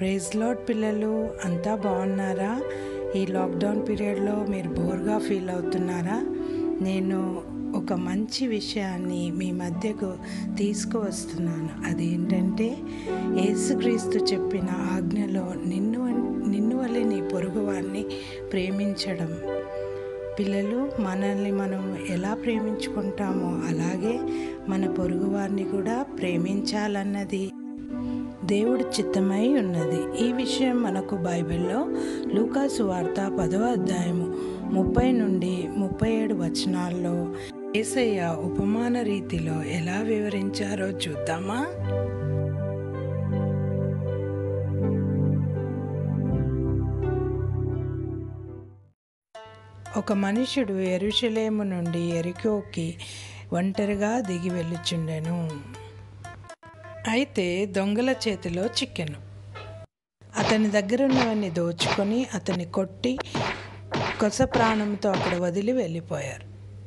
praise lord పిల్లలు అంతా బాగున్నారా ఈ లాక్డౌన్ పీరియడ్లో మీరు బోర్గా ఫీల్ అవుతున్నారా నేను ఒక మంచి విషయాన్ని మీ మధ్యకు తీసుకువస్తున్నాను అదేంటంటే యేసుక్రీస్తు చెప్పిన ఆజ్ఞలో నిన్ను నిన్ను వల్లే నీ పొరుగువారిని ప్రేమించడం పిల్లలు మనల్ని మనం ఎలా ప్రేమించుకుంటామో అలాగే మన పొరుగువారిని కూడా ప్రేమించాలన్నది దేవుడి చిత్తమై ఉన్నది ఈ విషయం మనకు బైబిల్లో లూకాసు వార్త పదవ అధ్యాయము ముప్పై నుండి ముప్పై ఏడు వచనాల్లో ఏసయ్య ఉపమాన రీతిలో ఎలా వివరించారో చూద్దామా ఒక మనుషుడు ఎరుషలేము నుండి ఎరికోకి ఒంటరిగా దిగి వెళ్ళుచుండెను అయితే దొంగల చేతిలో చిక్కెను అతని దగ్గరున్నవన్నీ దోచుకొని అతన్ని కొట్టి కొస ప్రాణంతో అక్కడ వదిలి వెళ్ళిపోయారు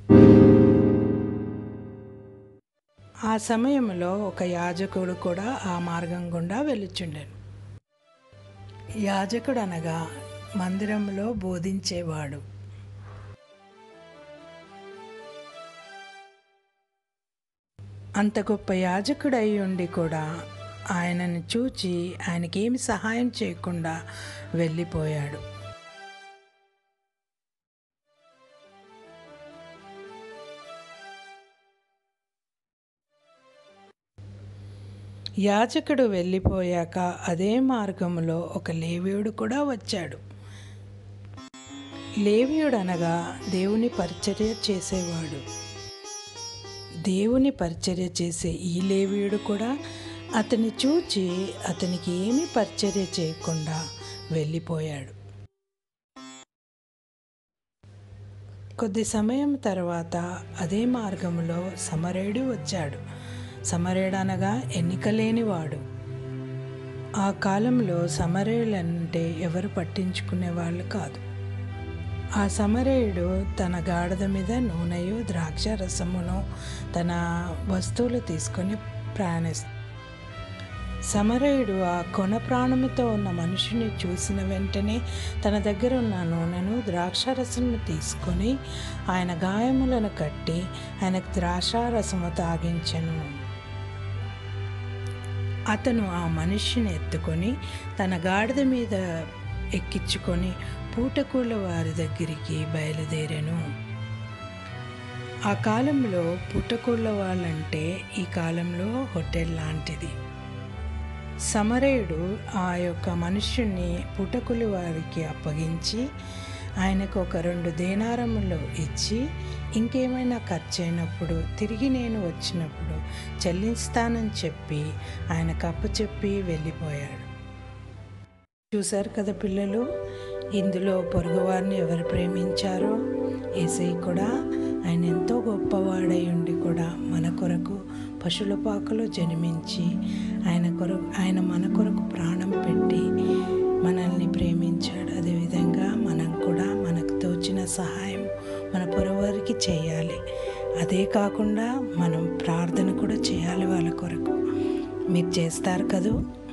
ఆ సమయంలో ఒక యాజకుడు కూడా ఆ మార్గం గుండా వెళ్ళుచుండెను యాజకుడు అనగా మందిరంలో బోధించేవాడు అంత గొప్ప యాజకుడు అయి ఉండి కూడా ఆయనను చూచి ఆయనకేమి సహాయం చేయకుండా వెళ్ళిపోయాడు యాజకుడు వెళ్ళిపోయాక అదే మార్గంలో ఒక లేవీయుడు కూడా వచ్చాడు లేవీయుడు అనగా దేవుని పరిచర్య చేసేవాడు దేవుని పరిచర్య చేసే ఈ లేవీయుడు కూడా అతన్ని చూచి అతనికి ఏమీ పరిచర్య చేయకుండా వెళ్ళిపోయాడు కొద్ది సమయం తర్వాత అదే మార్గంలో సమరేడు వచ్చాడు సమరేడు అనగా ఎన్నిక లేనివాడు ఆ కాలంలో సమరేయులంటే ఎవరు పట్టించుకునే వాళ్ళు కాదు ఆ సమరేయుడు తన గాడిద మీద నూనెయు ద్రాక్ష రసమును తన వస్తువులు తీసుకొని ప్రయాణిస్తాడు సమరయుడు ఆ కొన ప్రాణముతో ఉన్న మనుషుని చూసిన వెంటనే తన దగ్గర ఉన్న నూనెను ద్రాక్షారసము తీసుకొని ఆయన గాయములను కట్టి ఆయనకు ద్రాక్షారసము తాగించెను అతను ఆ మనిషిని ఎత్తుకొని తన గాడిద మీద ఎక్కించుకొని పూటకూళ్ళ వారి దగ్గరికి బయలుదేరాను ఆ కాలంలో పుట్టకూళ్ళ వాళ్ళంటే ఈ కాలంలో హోటల్ లాంటిది సమరేయుడు ఆ యొక్క మనుష్యుణ్ణి పుటకులి వారికి అప్పగించి ఆయనకు ఒక రెండు దేనారములు ఇచ్చి ఇంకేమైనా ఖర్చు అయినప్పుడు తిరిగి నేను వచ్చినప్పుడు చెల్లిస్తానని చెప్పి ఆయనకు అప్పచెప్పి వెళ్ళిపోయాడు చూశారు కదా పిల్లలు ఇందులో పొరుగువారిని ఎవరు ప్రేమించారో ఏసై కూడా ఆయన ఎంతో గొప్పవాడై ఉండి కూడా మన కొరకు పశువుల పాకలో జన్మించి ఆయన కొరకు ఆయన మన కొరకు ప్రాణం పెట్టి మనల్ని ప్రేమించాడు అదేవిధంగా మనం కూడా మనకు తోచిన సహాయం మన పొరవారికి చేయాలి అదే కాకుండా మనం ప్రార్థన కూడా చేయాలి వాళ్ళ కొరకు మీరు చేస్తారు కదూ